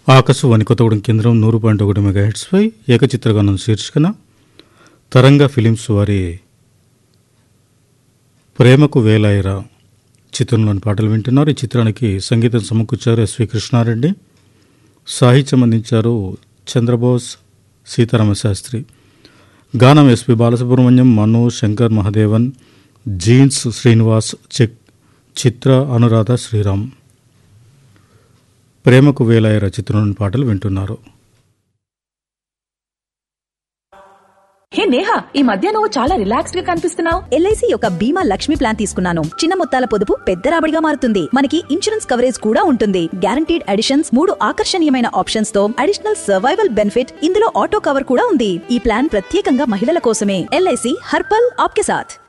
ఆకాశవాణి కొత్తగూడెం కేంద్రం నూరు పాయింట్ ఒకటి మెగా హెడ్స్పై ఏకచిత్రగానం శీర్షికన తరంగ ఫిలిమ్స్ వారి ప్రేమకు వేలాయిరా చిత్రంలోని పాటలు వింటున్నారు ఈ చిత్రానికి సంగీతం సమకూర్చారు ఎస్వి కృష్ణారెడ్డి సాహిత్యం అందించారు చంద్రబోస్ సీతారామ శాస్త్రి గానం ఎస్పి బాలసుబ్రహ్మణ్యం మను శంకర్ మహదేవన్ జీన్స్ శ్రీనివాస్ చిక్ చిత్ర అనురాధ శ్రీరామ్ ప్రేమకు వేలాయర చిత్రంలోని పాటలు వింటున్నారు హే నేహా ఈ మధ్య నువ్వు చాలా రిలాక్స్డ్ గా కనిపిస్తున్నావు ఎల్ఐసి యొక్క బీమా లక్ష్మి ప్లాన్ తీసుకున్నాను చిన్న మొత్తాల పొదుపు పెద్ద రాబడిగా మారుతుంది మనకి ఇన్సూరెన్స్ కవరేజ్ కూడా ఉంటుంది గ్యారంటీడ్ అడిషన్స్ మూడు ఆకర్షణీయమైన ఆప్షన్స్ తో అడిషనల్ సర్వైవల్ బెనిఫిట్ ఇందులో ఆటో కవర్ కూడా ఉంది ఈ ప్లాన్ ప్రత్యేకంగా మహిళల కోసమే ఎల్ఐసి హర్పల్ ఆప్కే సాథ్